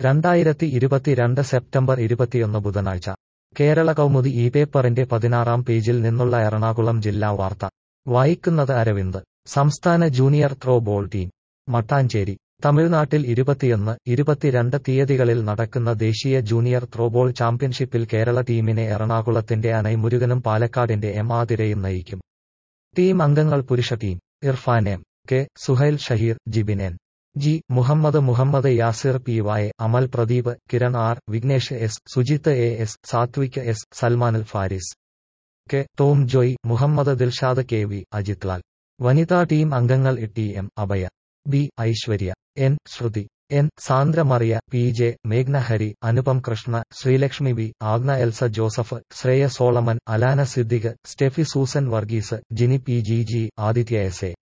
രണ്ടായിരത്തി ഇരുപത്തിരണ്ട് സെപ്റ്റംബർ ഇരുപത്തിയൊന്ന് ബുധനാഴ്ച കേരള കൗമുദി ഈ പേപ്പറിന്റെ പതിനാറാം പേജിൽ നിന്നുള്ള എറണാകുളം ജില്ലാ വാർത്ത വായിക്കുന്നത് അരവിന്ദ് സംസ്ഥാന junior throw ball team Mattancherry തമിഴ്നാട്ടിൽ ഇരുപത്തിയൊന്ന് ഇരുപത്തിരണ്ട് തീയതികളിൽ നടക്കുന്ന ദേശീയ ജൂനിയർ ത്രോബോൾ ചാമ്പ്യൻഷിപ്പിൽ കേരള ടീമിനെ എറണാകുളത്തിന്റെ അനൈ മുരുകനും പാലക്കാടിന്റെ എം ആതിരയും നയിക്കും ടീം അംഗങ്ങൾ പുരുഷ team Irfan M K Suhail Shaheer Jibin N G Muhammed Muhammed Yasir P Y Amal Pradeep Kiran R Vignesh S Sujith A S Satvik S Salmanul Faris K Tom Joy Muhammed Dilshad K V Ajith Lal വനിതാ ടീം അംഗങ്ങൾ T M Abhaya B Aishwarya N Sruthi N Sandramaria P J Meghnahari Anupam Krishna Sreelakshmi V Agna Elsa Joseph Shreya Solomon Alana Siddique Steffi Susan Varghese Jini P G G Aditya S A